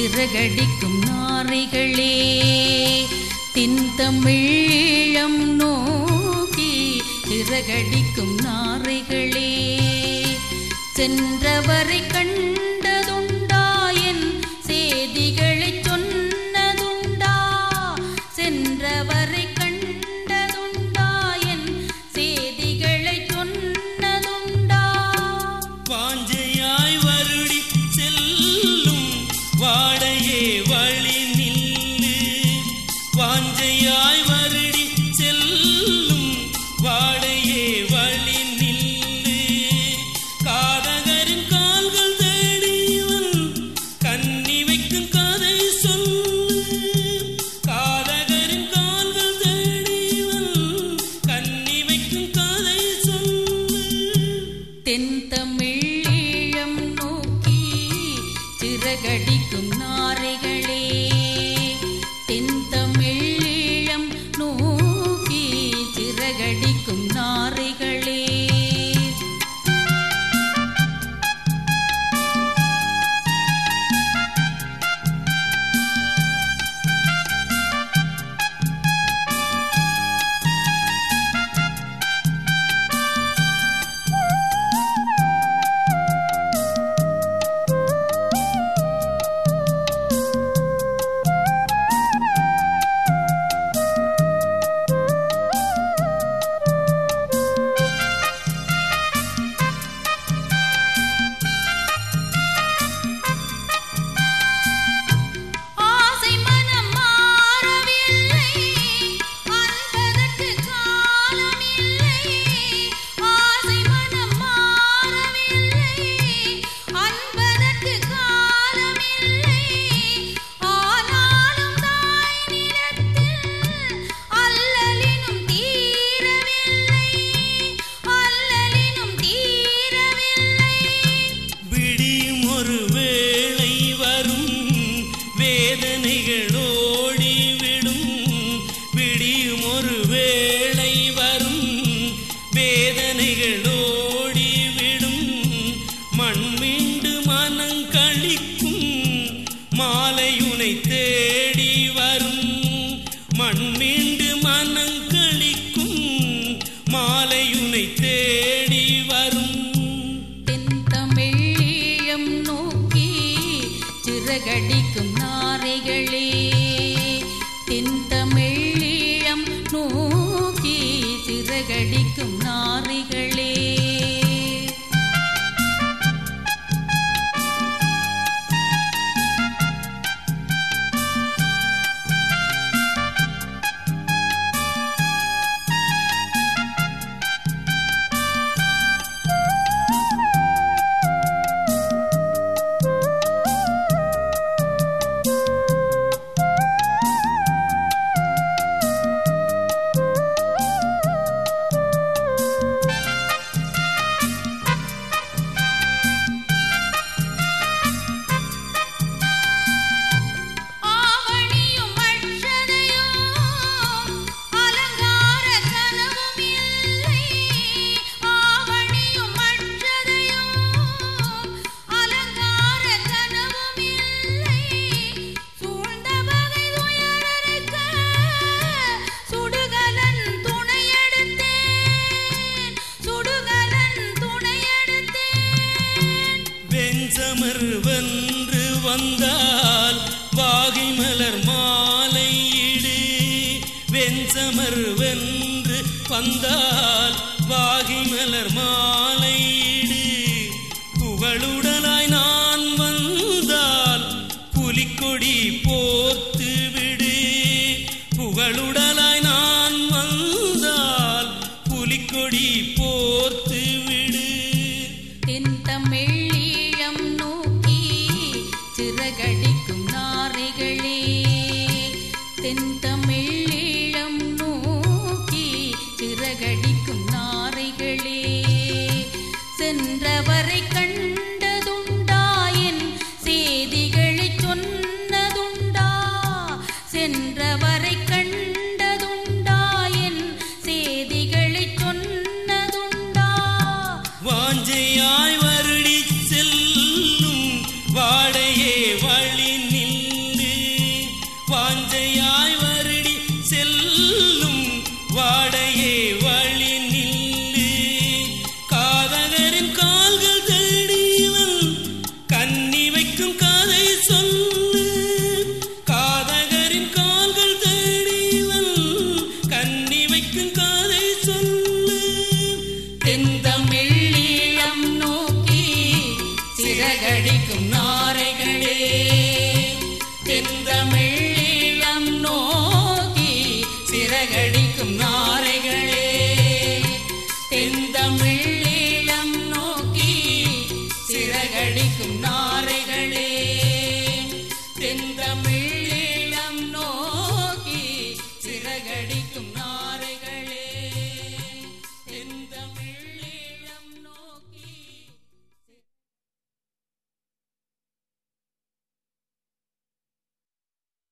சிறகடிக்கும் நாரைகளே தின்தமிழம் நோக்கி சிறகடிக்கும் நாரைகளே சென்றவரை கண்டதுண்டாயன் செய்திகளைச் சொன்னதுண்டா சென்றவரை கண்டதுண்டாயன் செய்திகளைச் சொன்னதுண்டா வாஞ்சையாய் வருடி செல்லும் வாடையே வழி நில்லு வாஞ்சையாய் வருடி செல்லும் வாடையே வழி நில்லு காதகரின் கால்கள் தேடியவன் கண்ணி வைக்கும் கதை சொல்லு காதகரின் கால்கள் தேடியவன் கண்ணி வைக்கும் கதை சொல்லு தென்தமிழீழம் நோக்கி சிறகடிக்கும் நாரைகளே தென்தமிழீழம் நோக்கி சிறகடிக்கும் நாரைகளே ஆசை மனம் மாறவில்லை அன்பதற்கு காலமில்லை ஆசை மனம் மாறவில்லை அன்பதற்கு காலமில்லை ஆனாலும் தாய் நிலத்தில் அல்லலினும் தீரவில்லை அல்லலினும் தீரவில்லை விடியும் ஒரு வேளை வரும் வேதனைகள் ஓடிவிடும் விடியும் ஒரு வேளை வரும் வேதனைகள் ஓடிவிடும் மண் மீண்டு மனம் கழிக்கும் மாலையுனை தேடி வரும் மண் மீண்டு மனம் கழிக்கும் மாலையுனை தேடி வரும் தென்தமிழீழம் நோக்கி சிறகடிக்கும் நாரைகளே தென்தமிழீழம் நோக்கி சிறகடிக்கும் நாரைகளே ஆவணியும் அட்சதையும் அலங்கார கனவும் இல்லை ஆவணியும் அட்சதையும் அலங்கார கனவும் இல்லை சூழ்ந்த வகை துயரறுக்க சுடுகலன் துணையெடுத்தேன் சுடுகலன் துணையெடுத்தேன் வெஞ்சமர் வென்று வந்தால் வாகை மலர் மாலையிடு வெஞ்சமர் வென்று வந்தால் வாகை மலர் மாலையிடு புகழுடலாய் நான் வந்தால் புலிக்கொடி போர்த்து விடு புகழுடலாய் நான் வந்தால் புலிக்கொடி போர்த்து விடு தென்தமிழீழம் நோக்கி சிறகடிக்கும் நாரைகளே தென்தமிழீழம் நோக்கி சிறகடிக்கும் நாரைகளே சென்றவரை கண்